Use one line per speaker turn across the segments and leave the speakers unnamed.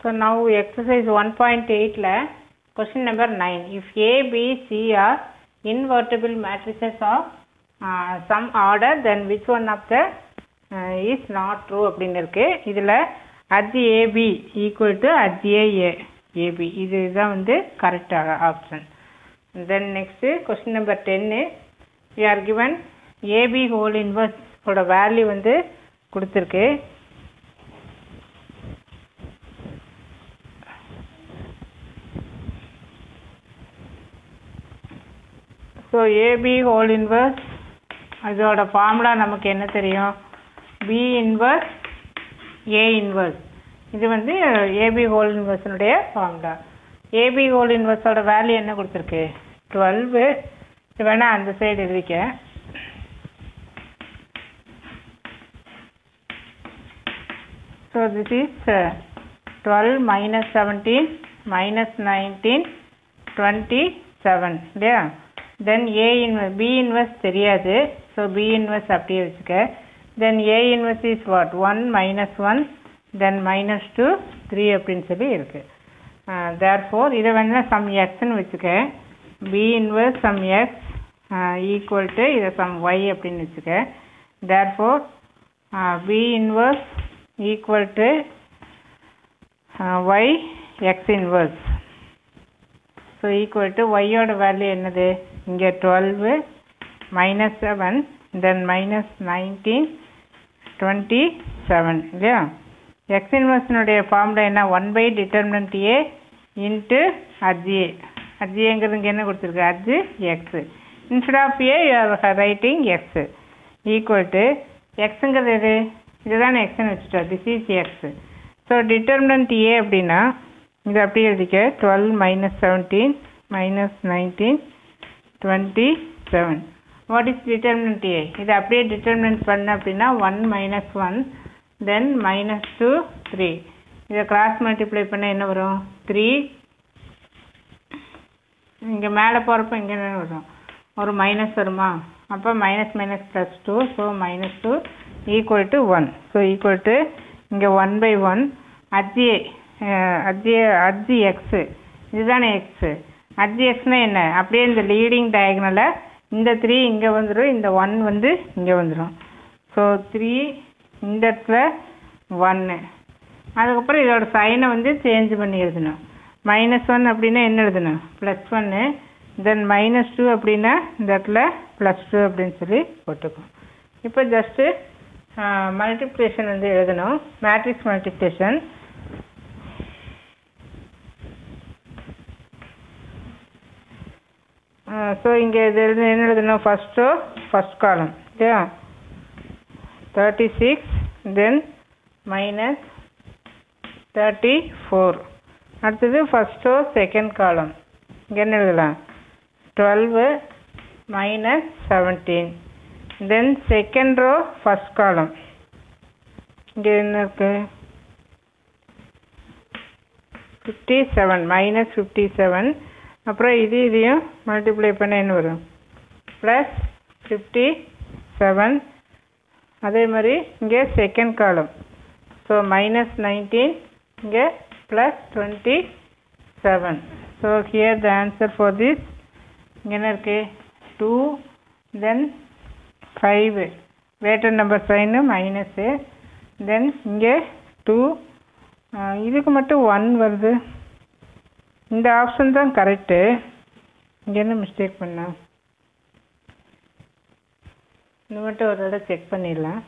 So now exercise 1.8 la question number 9 if A B C are invertible matrices of uh, some order then which one of the uh, is not true அப்படின்னு இருக்கு இதுல adj AB equal to adj A AB இதுதான் வந்து கரெக்டாக option then next question number டென்னு we are given AB whole inverse ஓட value வந்து கொடுத்துருக்கு ஸோ ஏபி ஹோல் இன்வர்ஸ் அதோட ஃபார்முலா நமக்கு என்ன தெரியும் பி இன்வர்ஸ் ஏ இன்வர்ஸ் இது வந்து ஏபி ஹோல் இன்வர்ஸினுடைய ஃபார்முலா ஏபி ஹோல் இன்வர்ஸோட வேல்யூ என்ன கொடுத்துருக்கு டுவெல்வு இது வேணால் அந்த சைடு எழுதிக்க so this is twelve minus seventeen minus nineteen twenty seven இல்லையா then A inverse B inverse தெரியாது ஸோ பி இன்வெர்ஸ் அப்படியே வச்சுக்க then A inverse is what one minus one then minus two three அப்படின்னு சொல்லி இருக்கு தேர் four இதை வேணா some எக்ஸ்ன்னு வச்சுக்க B inverse some X equal to இதை சம் ஒய் அப்படின்னு வச்சுக்க therefore B inverse equal to Y X inverse so equal to ஒய்யோட வேல்யூ என்னது இங்கே twelve minus seven then minus nineteen twenty seven இல்லையா எக்ஸ் இன்வர்ஸினுடைய ஃபார்முலா என்ன one by determinant A into adj A அஜ்ஏங்கிறது இங்கே என்ன கொடுத்துருக்கு adj X instead of A you are writing X equal to எக்ஸுங்கிறது எது இதுதானே எக்ஸ்ன்னு வச்சுட்டோம் this is X so determinant A அப்படின்னா இது அப்படியே எழுதிக்க twelve minus seventeen minus nineteen twenty seven what is determinant A இது அப்படியே டிட்டர்மினன்ட் பண்ண அப்படின்னா one minus one then minus two three இதை கிராஸ் மல்டிப்ளை பண்ண என்ன வரும் த்ரீ இங்கே மேலே போகிறப்ப இங்கே என்ன வரும் ஒரு மைனஸ் வருமா அப்போ minus minus plus two so minus two equal to one so equal to இங்கே one by one adj adj adj X இதுதானே எக்ஸு அஜ்ஜி எக்ஸ்னால் என்ன அப்படியே இந்த லீடிங் டயக்னலை இந்த த்ரீ இங்கே வந்துடும் இந்த ஒன் வந்து இங்கே வந்துடும் ஸோ த்ரீ இந்த இடத்துல ஒன்று அதுக்கப்புறம் இதோட சைனை வந்து சேஞ்ச் பண்ணி எழுதணும் மைனஸ் ஒன் அப்படின்னா என்ன எழுதணும் ப்ளஸ் ஒன்று தென் மைனஸ் டூ அப்படின்னா இந்த இடத்துல ப்ளஸ் டூ அப்படின்னு சொல்லி போட்டுக்கோம் இப்போ ஜஸ்ட்டு மல்டிப்ளிகேஷன் வந்து எழுதணும் மேட்ரிக்ஸ் மல்டிப்ளிகேஷன் ஸோ இங்கே இது எழுது என்ன எழுதணும் ஃபஸ்ட்டு ஃபஸ்ட் காலம் இல்லையா thirty six then minus thirty four அடுத்தது ஃபஸ்ட்டோ செகண்ட் காலம் இங்கே என்ன எழுதலாம் twelve minus seventeen then second row first column இங்கே என்ன இருக்கு fifty seven minus fifty seven அப்புறம் இது இதையும் மல்டிப்ளை பண்ண என்ன வரும் ப்ளஸ் ஃபிஃப்டி செவன் அதே மாதிரி இங்கே second column so minus nineteen இங்கே plus twenty seven so here the answer for this இங்கே என்ன இருக்குது டூ தென் ஃபைவ் வேட்டர் நம்பர் சைனு மைனஸு தென் இங்கே டூ இதுக்கு மட்டும் ஒன் வருது இந்த ஆப்ஷன் தான் கரெக்டு இங்கே என்ன மிஸ்டேக் பண்ணா இது மட்டும் ஒரு தடவை செக் பண்ணிடலாம்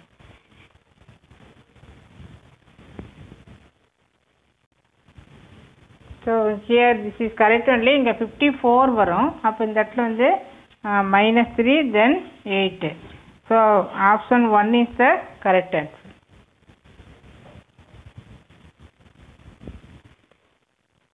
so here this is correct only இங்கே ஃபிஃப்டி ஃபோர் வரும் அப்போ இந்த இடத்துல வந்து minus three then eight so option one is the correct answer